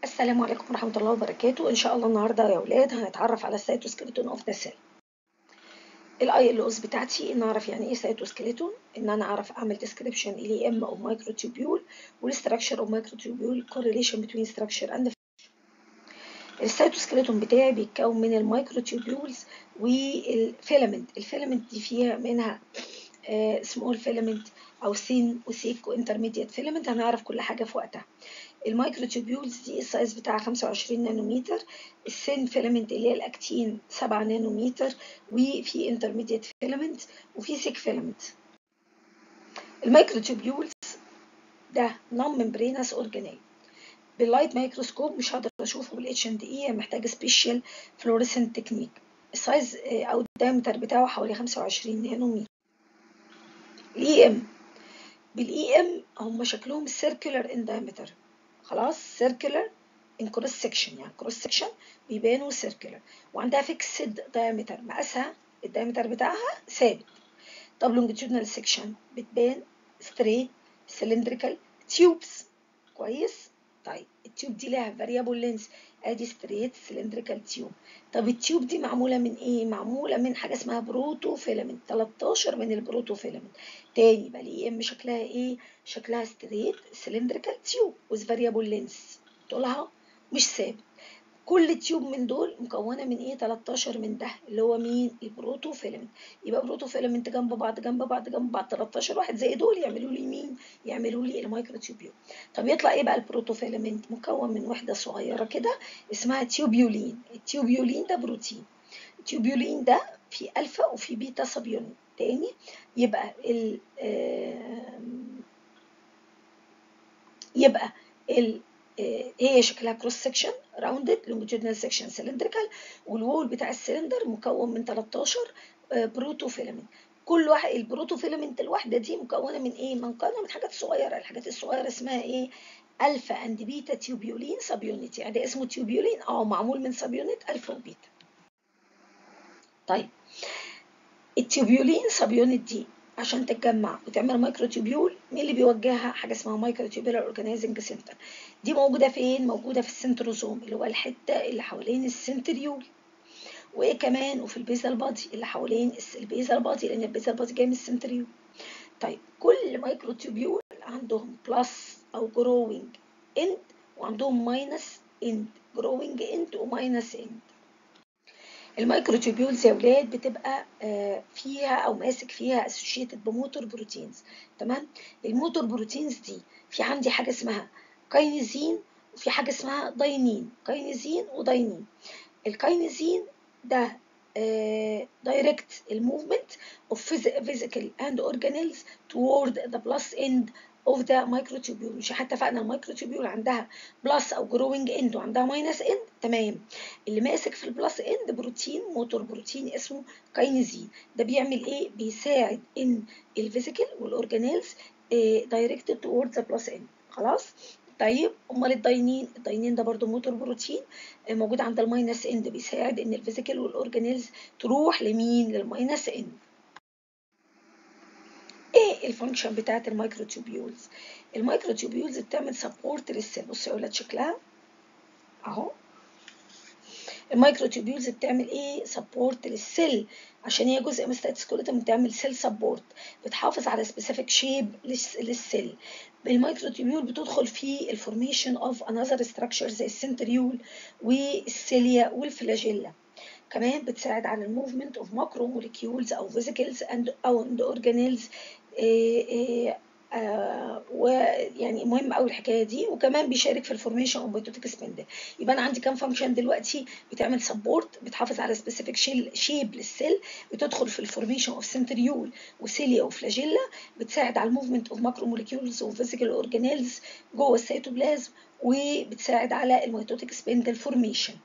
السلام عليكم ورحمة الله وبركاته إن شاء الله النهاردة يا أولاد هنتعرف على السيتوسكيلتون أوف ذا سيل الاي ال اوز بتاعتي ان اعرف يعني ايه سيتوسكيلتون ان انا اعرف اعمل ديسكريبشن ال ام او مايكروتوبيول والاستراكشر اوف مايكروتوبيول كورليشن بين ستراكشر اند السيتوسكيلتون بتاعي بيتكون من المايكروتوبيولز والفيلامنت الفيلامنت دي فيها منها سمول فيلامنت او ثين وثيك وانترميديت فيلامنت هنعرف كل حاجه في وقتها المايكروتوبيولز دي السايز بتاعها 25 نانومتر الثين فيلامنت اللي هي الاكتين 7 نانومتر وفي انترميديت فيلامنت وفي ثيك فيلامنت المايكروتوبيولز ده نون ممبرينس اورجانيل باللايت مايكروسكوب مش هقدر اشوفه بالاتش اند اي محتاج سبيشال فلوريسنت تكنيك السايز او الدايمتر بتاعه حوالي 25 نانومتر الاي ام بالاي ام هم شكلهم سيركولار ان دايمتر خلاص سيركولار ان كروس سكشن يعني كروس سكشن بيبانوا سيركولار وعندها فيكسد دايمتر مقاسها الدايمتر بتاعها ثابت طب لونجيتيودنال سكشن بتبان ستريت سلندريكال تيوبس كويس طيب التيوب دي لها فاريبل لينس ادي ستريت سلندريكال تيوب طب التيوب دي معموله من ايه معموله من حاجه اسمها بروتو فيلامنت 13 من البروتو فيلامنت تاني بقى الاي ام شكلها ايه شكلها ستريت سلندريكال تيوب وذ فاريبل لينس طولها مش ثابت كل تيوب من دول مكونه من ايه 13 من ده اللي هو مين البروتو فيلامنت يبقى بروتو فيلامنت جنب بعض جنب بعض جنب بعض 13 واحد زي دول يعملوا لي مين يعملوا لي المايكروتوبيول طب يطلع ايه بقى البروتو فيلامنت مكون من وحده صغيره كده اسمها تيوبيولين التيوبيولين ده بروتين التيوبيولين ده في الفا وفي بيتا سب يونت تاني يبقى ال يبقى ال هي شكلها كروس سكشن راوندد لونجيتودينال سكشن سلندريكال والوول بتاع السلندر مكون من 13 بروتو فيلامنت كل واحد البروتو فيلامنت الواحده دي مكونه من ايه مكونه من حاجات صغيره الحاجات الصغيره اسمها ايه الفا اند بيتا تيوبيولين سب يونت يعني ده اسمه تيوبيولين اه معمول من سب يونت الفا وبيتا طيب التيوبيولين سب يونت دي عشان تتجمع وتعمل مايكروتوبيول مين اللي بيوجهها حاجه اسمها مايكروتوبيولار اورجانيزنج سنتر دي موجوده فين موجوده في السنتروزوم اللي هو الحته اللي حوالين السنتريول وايه كمان وفي البيزال بادي اللي حوالين البيزال بادي لان البيزال بادي جاي من السنتريول طيب كل مايكروتوبيول عندهم بلس او جروينج اند وعندهم ماينس اند جروينج اند وماينس اند المايكروتوبيولز يا ولاد بتبقى فيها او ماسك فيها اسوشيتد بموتور بروتينز تمام الموتور بروتينز دي في عندي حاجه اسمها كاينيزين وفي حاجه اسمها داينين كاينيزين وداينين الكاينيزين ده دايركت الموفمنت اوف physical and organelles toward the plus end of the microtubule مش حتى اتفقنا المايكروتوبيول عندها بلس او جروينج اند وعندها ماينس اند تمام اللي ماسك في البلس اند بروتين موتور بروتين اسمه كاينيزين ده بيعمل ايه بيساعد ان الفيزيكال والاورجانيلز دايركتد توورد ذا بلس اند خلاص طيب امال الداينين الداينين ده برضو موتور بروتين موجود عند الماينس اند بيساعد ان الفيزيكال والاورجانيلز تروح لمين للماينس اند ايه الفانكشن بتاعت المايكروتوبيولز المايكروتوبيولز بتعمل سبورت للسيل بصوا يا ولاد شكلها اهو المايكروتوبيولز بتعمل ايه سبورت للسيل عشان هي جزء من السيتوسكيلتون بتعمل سيل سبورت بتحافظ على سبيسيفيك شيب للسيل المايكروتوبيول بتدخل في الفورميشن اوف انذر ستراكشر زي السنتريول والسيليا والفلاجيلا كمان بتساعد على الموفمنت اوف ماكرو موليكيولز او فيزيكلز اند او اورجانيلز ويعني مهم قوي الحكايه دي وكمان بيشارك في الفورميشن اوف ميتوتيك سبندل يبقى انا عندي كام فانكشن دلوقتي بتعمل سبورت بتحافظ على سبيسيفيك شيب للسيل بتدخل في الفورميشن اوف سنتريول وسيليا وفلاجيلا بتساعد على الموفمنت اوف ماكرو موليكيولز وفيزيكال اورجانيلز جوه السيتوبلازم وبتساعد على الميتوتيك سبندل فورميشن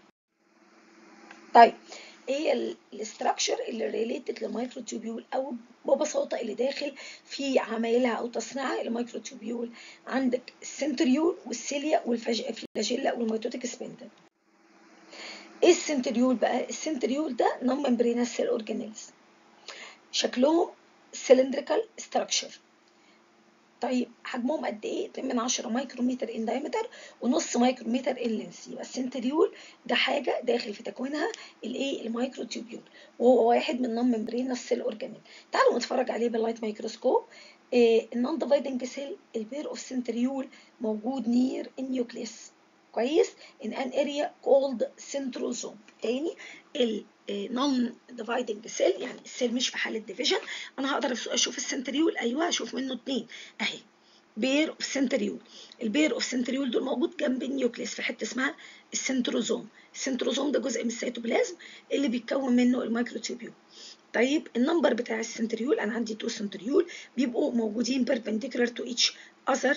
طيب ايه الاستراكشر اللي ريليتد للمايكروتوبيول او ببساطه اللي داخل في عمايلها او تصنيعها المايكروتوبيول عندك السنتريول والسيليا والفلاجيلا والميتوتيك سبندل ايه السنتريول بقى السنتريول ده نون ممبرينس سيل اورجانيلز شكلهم سلندريكال ستراكشر طيب حجمهم قد ايه 2 من 10 مايكرومتر ان دايمتر ونص مايكرومتر ان لينس يبقى السنتريول ده حاجه داخل في تكوينها الايه المايكروتيوبيول وهو واحد من نون ممبرينس سيل اورجانيل تعالوا نتفرج عليه باللايت مايكروسكوب النون ديفايدنج سيل البير اوف سنتريول موجود نير النيوكليس كويس in an area called centrosome تاني ال نون ديفايدنج سيل يعني السيل مش في حاله ديفيجن انا هقدر اشوف السنتريول ايوه اشوف منه اتنين اهي بير اوف سنتريول البير اوف سنتريول دول موجود جنب النيوكليس في حته اسمها السنتروزوم السنتروزوم ده جزء من السيتوبلازم اللي بيتكون منه الميكروتيوبيول طيب النمبر بتاع السنتريول انا عندي تو سنتريول بيبقوا موجودين بيربنديكولار تو ايتش اذر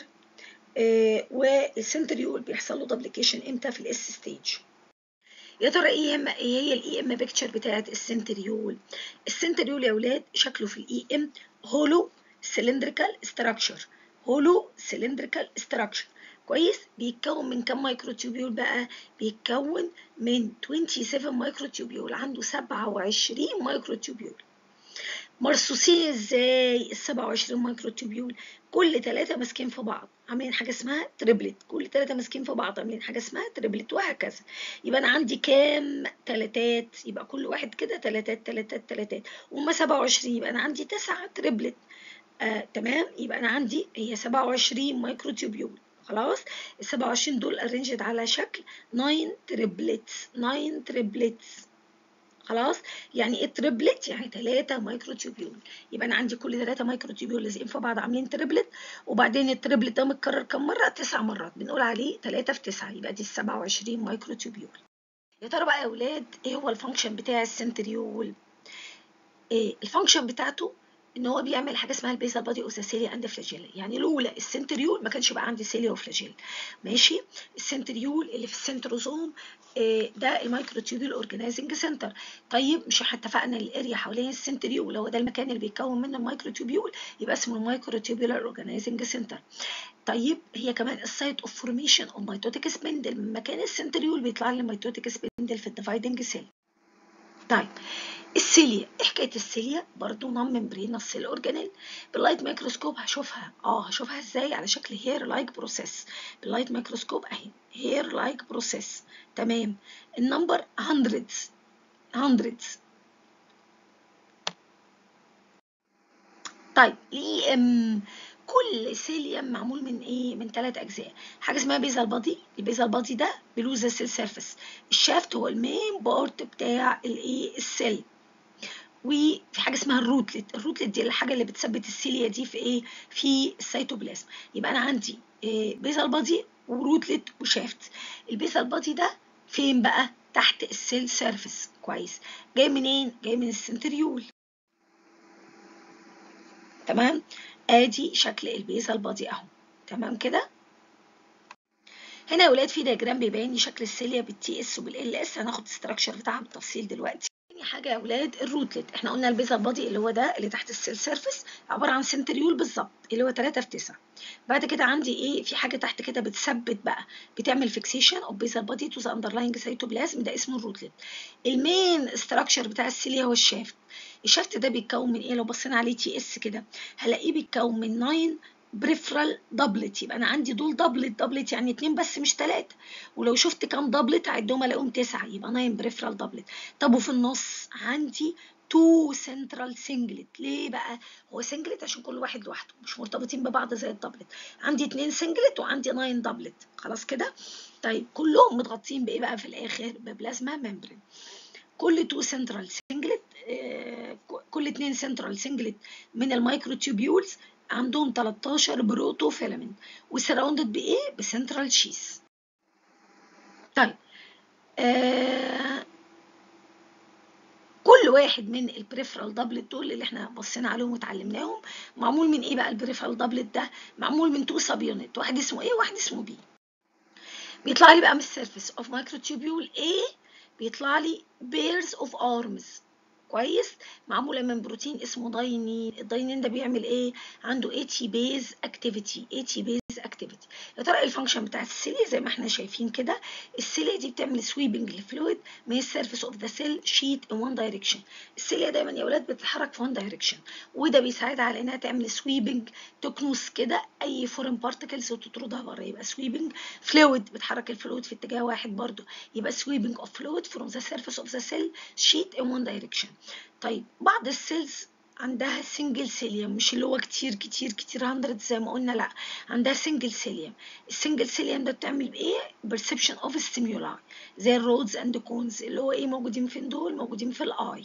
والسنتريول بيحصل له دبليكيشن امتى في الاس ستيج يا ترى ايه ايه هي الاي ام بيكتشر بتاعت السنتريول السنتريول يا اولاد شكله في الاي ام هولو سلندريكال ستراكشر هولو سلندريكال ستراكشر كويس بيتكون من كم مايكروتيوبيول بقى بيتكون من 27 مايكروتيوبيول عنده 27 مايكروتيوبيول مرصوصين ازاي ال 27 مايكروتيوبيول كل ثلاثة ماسكين في بعض عاملين حاجة اسمها تريبلت كل ثلاثة ماسكين في بعض عاملين حاجة اسمها تريبلت وهكذا يبقى أنا عندي كام تلاتات يبقى كل واحد كده تلاتات تلاتات تلاتات وهم 27 يبقى أنا عندي تسعة تريبلت آه تمام يبقى أنا عندي هي 27 مايكروتيوبيول خلاص ال 27 دول ارينجد على شكل 9 تريبلتس 9 تريبلتس خلاص يعني ايه تريبلت يعني 3 مايكروتيوبيول يبقى انا عندي كل 3 مايكروتيوبيول لازقين في بعض عاملين تريبلت وبعدين التريبلت ده متكرر كم مره 9 مرات بنقول عليه 3 في 9 يبقى دي 27 مايكروتيوبيول يا ترى بقى يا اولاد ايه هو الفانكشن بتاع السنتريول إيه الفانكشن بتاعته ان هو بيعمل حاجه اسمها البيزال بادي اوف ذا سيليا اند فلاجيلا يعني لولا السنتريول ما كانش بقى عندي سيليا وفلاجيلا ماشي السنتريول اللي في السنتروزوم ده المايكروتيوبيول اورجانيزنج سنتر طيب مش احنا اتفقنا الاريا حوالين السنتريول هو ده المكان اللي بيتكون منه المايكروتيوبيول يبقى اسمه المايكروتيوبيولار اورجانيزنج سنتر طيب هي كمان السايت اوف فورميشن اوف ميتوتيك سبندل من مكان السنتريول بيطلع لي الميتوتيك سبندل في الديفايدنج سيل طيب السيليا ايه حكايه السيليا برضو نون ممبرينس سيل اورجانيل باللايت ميكروسكوب هشوفها اه هشوفها ازاي على شكل هير لايك بروسيس باللايت ميكروسكوب اهي هير لايك بروسيس تمام النمبر hundreds hundreds طيب الاي ام كل سيليوم معمول من ايه من ثلاث اجزاء حاجه اسمها بيزال بادي البيزال بادي ده بلوز السيل سيرفيس الشافت هو المين بارت بتاع الايه السيل وفي حاجه اسمها الروتلت الروتلت دي الحاجه اللي بتثبت السيليا دي في ايه في السيتوبلازم يبقى انا عندي إيه بيزال بادي وروتلت وشافت البيزال بادي ده فين بقى تحت السيل سيرفيس كويس جاي منين جاي من السنتريول تمام ادي شكل البيزال بادي اهو تمام كده هنا يا ولاد في دياجرام بيبين لي شكل السيليا بالتي اس وبال اس هناخد الستراكشر بتاعها بالتفصيل دلوقتي تاني حاجه يا ولاد الروتلت احنا قلنا البيزال بادي اللي هو ده اللي تحت السيل سيرفيس عباره عن سنتريول بالظبط اللي هو 3 في 9 بعد كده عندي ايه في حاجه تحت كده بتثبت بقى بتعمل فيكسيشن اوف بيزال بادي تو ذا اندرلاينج سيتوبلازم ده اسمه الروتلت المين ستراكشر بتاع السيليا هو الشافت الشافت ده بيتكون من ايه لو بصينا عليه تي اس كده هلاقيه بيتكون من 9 بريفرال دبلت يبقى انا عندي دول دبلت دبلت يعني اتنين بس مش تلاتة ولو شفت كام دبلت هعدهم الاقيهم تسعة يبقى 9 بريفرال دبلت طب وفي النص عندي تو سنترال سنجلت ليه بقى هو سنجلت عشان كل واحد لوحده مش مرتبطين ببعض زي الدبلت عندي اتنين سنجلت وعندي 9 دبلت خلاص كده طيب كلهم متغطين بايه بقى في الاخر ببلازما ممبرين كل تو سنترال سنجلت كل اتنين سنترال سنجلت من المايكروتيوبيولز عندهم 13 بروتو فيلامنت وسراوندد بايه بسنترال شيس طيب آه كل واحد من البريفرال دبلت دول اللي احنا بصينا عليهم وتعلمناهم معمول من ايه بقى البريفرال دبلت ده معمول من تو سب يونت واحد اسمه ايه وواحد اسمه بي بيطلع لي بقى من السيرفيس اوف مايكروتيوبيول ايه بيطلع لي بيرز اوف ارمز كويس معموله من بروتين اسمه داينين الداينين ده بيعمل ايه عنده اي تي بيز اكتيفيتي اي تي بيز اكتيفيتي يا ترى ايه الفانكشن بتاع السيليا زي ما احنا شايفين كده السيليا دي بتعمل سويبنج للفلويد من السيرفيس اوف ذا سيل شيت ان وان دايركشن السيليا دايما يا ولاد بتتحرك في وان دايركشن وده بيساعدها على انها تعمل سويبنج تكنس كده اي فورين بارتكلز وتطردها بره يبقى سويبنج فلويد بتحرك الفلويد في اتجاه واحد برضو يبقى سويبنج اوف فلويد فروم ذا سيرفيس اوف ذا سيل شيت ان وان دايركشن طيب بعض السيلز عندها سنجل سيليوم مش اللي هو كتير كتير كتير هندرد زي ما قلنا لا عندها سنجل سيليوم السنجل سيليوم ده بتعمل بايه perception of stimuli زي الرودز اند كونز اللي هو ايه موجودين فين دول موجودين في الاي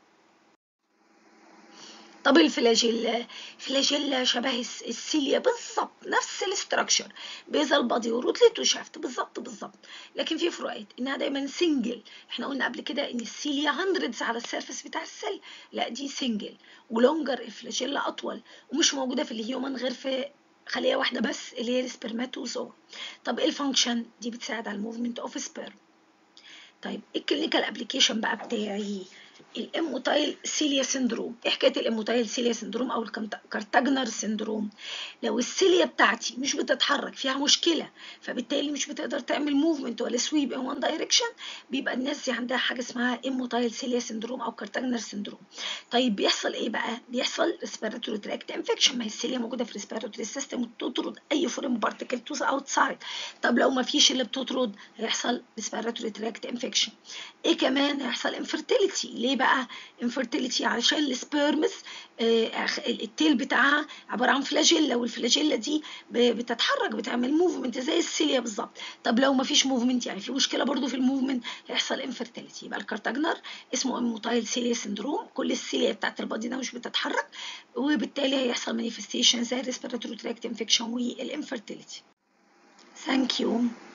طب الفلاجيلا الفلاجيلا شبه السيليا بالظبط نفس الاستراكشر بيزل بادي وروتلت وشافت بالظبط بالظبط لكن في فروقات انها دايما سنجل احنا قلنا قبل كده ان السيليا هندردز على السيرفس بتاع السيل لا دي سنجل ولونجر الفلاجيلا اطول ومش موجوده في الهيومن غير في خليه واحده بس اللي هي السبرماتوزوا طب ايه الفانكشن دي بتساعد على الموفمنت اوف سبيرم طيب الكلينيكال ابلكيشن بقى بتاعي الاموتايل سيليا سندروم ايه حكايه الاموتايل سيليا سندروم او الكارتاجنر سندروم لو السيليا بتاعتي مش بتتحرك فيها مشكله فبالتالي مش بتقدر تعمل موفمنت ولا سويب ان وان دايركشن بيبقى الناس دي عندها حاجه اسمها اموتايل سيليا سندروم او كارتاجنر سندروم طيب بيحصل ايه بقى بيحصل ريسبيراتوري تراكت انفكشن ما هي السيليا موجوده في الريسبيراتوري سيستم وتطرد اي فورين بارتيكل تو اوتسايد طب لو ما فيش اللي بتطرد هيحصل ريسبيراتوري تراكت انفكشن ايه كمان هيحصل انفيرتيليتي ليه بقى انفيرتيليتي علشان السبيرمز آه التيل بتاعها عباره عن فلاجيلا والفلاجيلا دي بتتحرك بتعمل موفمنت زي السيليا بالظبط طب لو ما فيش موفمنت يعني في مشكله برضو في الموفمنت هيحصل انفيرتيليتي يبقى الكارتاجنر اسمه اموتايل سيليا سندروم كل السيليا بتاعت البادي ده مش بتتحرك وبالتالي هيحصل مانيفستيشن زي الريسبيراتوري تراكت انفكشن والانفيرتيليتي ثانك يو